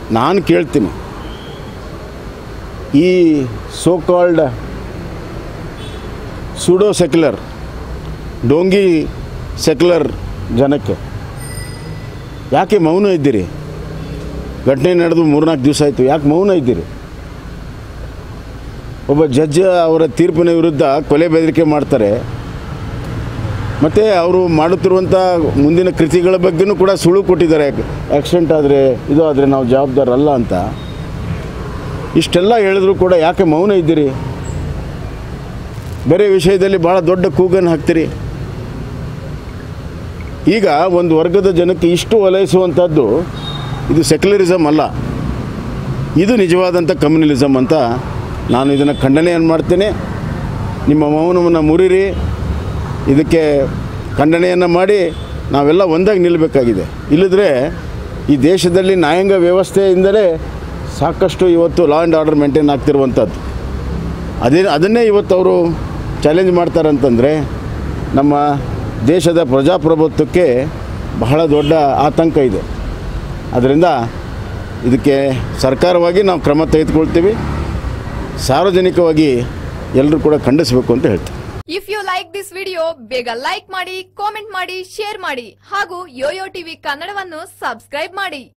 ನಾನು ಕೇಳ್ತೀನಿ ಈ ಸೋ ಕಾಲ್ಡ್ ಸುಡೋ ಸೆಕ್ಯುಲರ್ ಡೋಂಗಿ ಸೆಕ್ಯುಲರ್ ಜನಕ್ಕೆ ಯಾಕೆ ಮೌನ ಇದ್ದೀರಿ ಘಟನೆ ನಡೆದು ಮೂರ್ನಾಲ್ಕು ದಿವಸ ಆಯಿತು ಯಾಕೆ ಮೌನ ಇದ್ದೀರಿ ಒಬ್ಬ ಜಡ್ಜ್ ಅವರ ತೀರ್ಪಿನ ವಿರುದ್ಧ ಕೊಲೆ ಬೆದರಿಕೆ ಮಾಡ್ತಾರೆ ಮತ್ತು ಅವರು ಮಾಡುತ್ತಿರುವಂಥ ಮುಂದಿನ ಕೃತಿಗಳ ಬಗ್ಗೆನೂ ಕೂಡ ಸುಳ್ಳು ಕೊಟ್ಟಿದ್ದಾರೆ ಆಕ್ಸಿಡೆಂಟ್ ಆದರೆ ಇದು ಆದರೆ ನಾವು ಜವಾಬ್ದಾರಲ್ಲ ಅಂತ ಇಷ್ಟೆಲ್ಲ ಹೇಳಿದ್ರು ಕೂಡ ಯಾಕೆ ಮೌನ ಇದ್ದೀರಿ ಬೇರೆ ವಿಷಯದಲ್ಲಿ ಭಾಳ ದೊಡ್ಡ ಕೂಗನ್ನು ಹಾಕ್ತೀರಿ ಈಗ ಒಂದು ವರ್ಗದ ಜನಕ್ಕೆ ಇಷ್ಟು ಒಲೈಸುವಂಥದ್ದು ಇದು ಸೆಕ್ಯುಲರಿಸಮ್ ಅಲ್ಲ ಇದು ನಿಜವಾದಂಥ ಕಮ್ಯುನಲಿಸಮ್ ಅಂತ ನಾನು ಇದನ್ನು ಖಂಡನೆಯನ್ನು ಮಾಡ್ತೇನೆ ನಿಮ್ಮ ಮೌನವನ್ನು ಮುರಿರಿ ಇದಕ್ಕೆ ಖಂಡನೆಯನ್ನು ಮಾಡಿ ನಾವೆಲ್ಲ ಒಂದಾಗಿ ನಿಲ್ಲಬೇಕಾಗಿದೆ ಇಲ್ಲದ್ರೆ ಈ ದೇಶದಲ್ಲಿ ನ್ಯಾಯಾಂಗ ವ್ಯವಸ್ಥೆಯಿಂದಲೇ ಸಾಕಷ್ಟು ಇವತ್ತು ಲಾ ಆ್ಯಂಡ್ ಆರ್ಡರ್ ಮೇಂಟೈನ್ ಆಗ್ತಿರುವಂಥದ್ದು ಅದೇ ಅದನ್ನೇ ಇವತ್ತು ಅವರು ಚಾಲೆಂಜ್ ಮಾಡ್ತಾರಂತಂದರೆ ನಮ್ಮ ದೇಶದ ಪ್ರಜಾಪ್ರಭುತ್ವಕ್ಕೆ ಬಹಳ ದೊಡ್ಡ ಆತಂಕ ಇದೆ ಅದರಿಂದ ಇದಕ್ಕೆ ಸರ್ಕಾರವಾಗಿ ನಾವು ಕ್ರಮ ತೆಗೆದುಕೊಳ್ತೀವಿ ಸಾರ್ವಜನಿಕವಾಗಿ ಎಲ್ಲರೂ ಕೂಡ ಖಂಡಿಸಬೇಕು ಅಂತ ಹೇಳ್ತೀವಿ if you like this video ಬೇಗ ಲೈಕ್ ಮಾಡಿ ಕಾಮೆಂಟ್ ಮಾಡಿ ಶೇರ್ ಮಾಡಿ ಹಾಗೂ ಯೋಯೋ ಟಿವಿ ಕನ್ನಡವನ್ನು ಸಬ್ಸ್ಕ್ರೈಬ್ ಮಾಡಿ